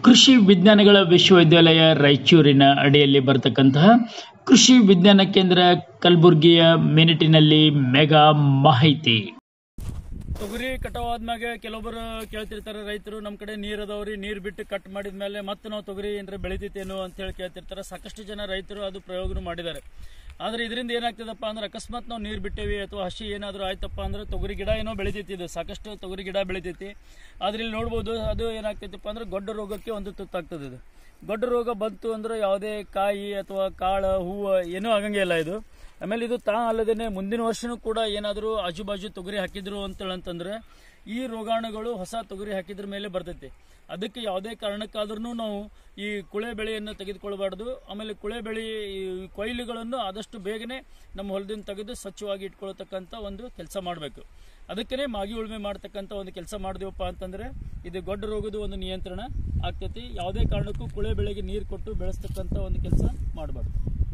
ಕೃಷಿ ವಿಜ್ಞಾನಗಳ ವಿಶ್ವವಿದ್ಯಾಲಯ ರಾಯಚೂರಿನ ಅಡಿಯಲ್ಲಿ ಬರತಕ್ಕಂತಹ ಕೃಷಿ ವಿಜ್ಞಾನ ಕೇಂದ್ರ ಕಲಬುರಗಿಯ ಮಿನಿಟಿನಲ್ಲಿ ಮೆಗಾ ಮಾಹಿತಿ ತೊಗರಿ ಕಟಾವ್ ಆದ್ಮ್ಯಾಗ ಕೆಲವೊಬ್ಬರು ಕೇಳ್ತಿರ್ತಾರೆ ರೈತರು ನಮ್ಮ ಕಡೆ ನೀರ್ ಅದಾವ್ರಿ ನೀರ್ ಬಿಟ್ಟು ಕಟ್ ಮಾಡಿದ್ಮೇಲೆ ಮತ್ತೆ ನಾವು ತೊಗರಿ ಏನಾರ ಬೆಳಿತೈತೇನೋ ಅಂತ ಹೇಳಿ ಕೇಳ್ತಿರ್ತಾರೆ ಸಾಕಷ್ಟು ಜನ ರೈತರು ಅದು ಪ್ರಯೋಗನೂ ಮಾಡಿದ್ದಾರೆ ಆದ್ರೆ ಇದರಿಂದ ಏನಾಗ್ತದಪ್ಪ ಅಂದ್ರೆ ಅಕಸ್ಮಾತ್ ನಾವು ನೀರ್ ಬಿಟ್ಟೇವಿ ಅಥವಾ ಹಸಿ ಏನಾದರೂ ಆಯ್ತಪ್ಪ ಅಂದ್ರೆ ತೊಗರಿ ಗಿಡ ಏನೋ ಬೆಳಿತೈತಿ ಇದು ಸಾಕಷ್ಟು ತೊಗರಿ ಗಿಡ ಬೆಳಿತೈತಿ ಆದ್ರೆ ಇಲ್ಲಿ ನೋಡ್ಬೋದು ಅದು ಏನಾಗ್ತೈತಪ್ಪ ಅಂದ್ರೆ ಗೊಡ್ಡ ರೋಗಕ್ಕೆ ಒಂದು ತುತ್ತಾಗ್ತದೆ ಇದು ಗೊಡ್ಡ ರೋಗ ಬಂತು ಅಂದ್ರೆ ಯಾವುದೇ ಕಾಯಿ ಅಥವಾ ಕಾಳು ಹೂವು ಏನೂ ಆಗಂಗೇ ಇಲ್ಲ ಇದು ಆಮೇಲೆ ಇದು ತಾ ಅಲ್ಲದೇನೆ ಮುಂದಿನ ವರ್ಷನೂ ಕೂಡ ಏನಾದರೂ ಆಜುಬಾಜು ತೊಗರಿ ಹಾಕಿದ್ರು ಅಂತೇಳಂತಂದ್ರೆ ಈ ರೋಗಾಣುಗಳು ಹೊಸ ತೊಗರಿ ಹಾಕಿದ್ರ ಮೇಲೆ ಬರ್ತೈತಿ ಅದಕ್ಕೆ ಯಾವುದೇ ಕಾರಣಕ್ಕಾದ್ರೂ ನಾವು ಈ ಕುಳೆ ಬೆಳೆಯನ್ನು ತೆಗೆದುಕೊಳ್ಬಾರ್ದು ಆಮೇಲೆ ಕುಳೆ ಬೆಳೆ ಈ ಕೊಯ್ಲುಗಳನ್ನು ಆದಷ್ಟು ಬೇಗನೆ ನಮ್ಮ ಹೊಲದಿಂದ ತೆಗೆದು ಸ್ವಚ್ಛವಾಗಿ ಇಟ್ಕೊಳ್ತಕ್ಕಂಥ ಒಂದು ಕೆಲಸ ಮಾಡಬೇಕು ಅದಕ್ಕೇ ಮಾಗಿ ಉಳುಮೆ ಮಾಡ್ತಕ್ಕಂಥ ಒಂದು ಕೆಲಸ ಮಾಡಿದೆವಪ್ಪ ಅಂತಂದ್ರೆ ಇದು ಗೊಡ್ಡ ರೋಗದ ಒಂದು ನಿಯಂತ್ರಣ ಆಗ್ತೈತಿ ಯಾವುದೇ ಕಾರಣಕ್ಕೂ ಕುಳೆ ಬೆಳೆಗೆ ನೀರು ಕೊಟ್ಟು ಬೆಳೆಸ್ತಕ್ಕಂಥ ಒಂದು ಕೆಲಸ ಮಾಡಬಾರ್ದು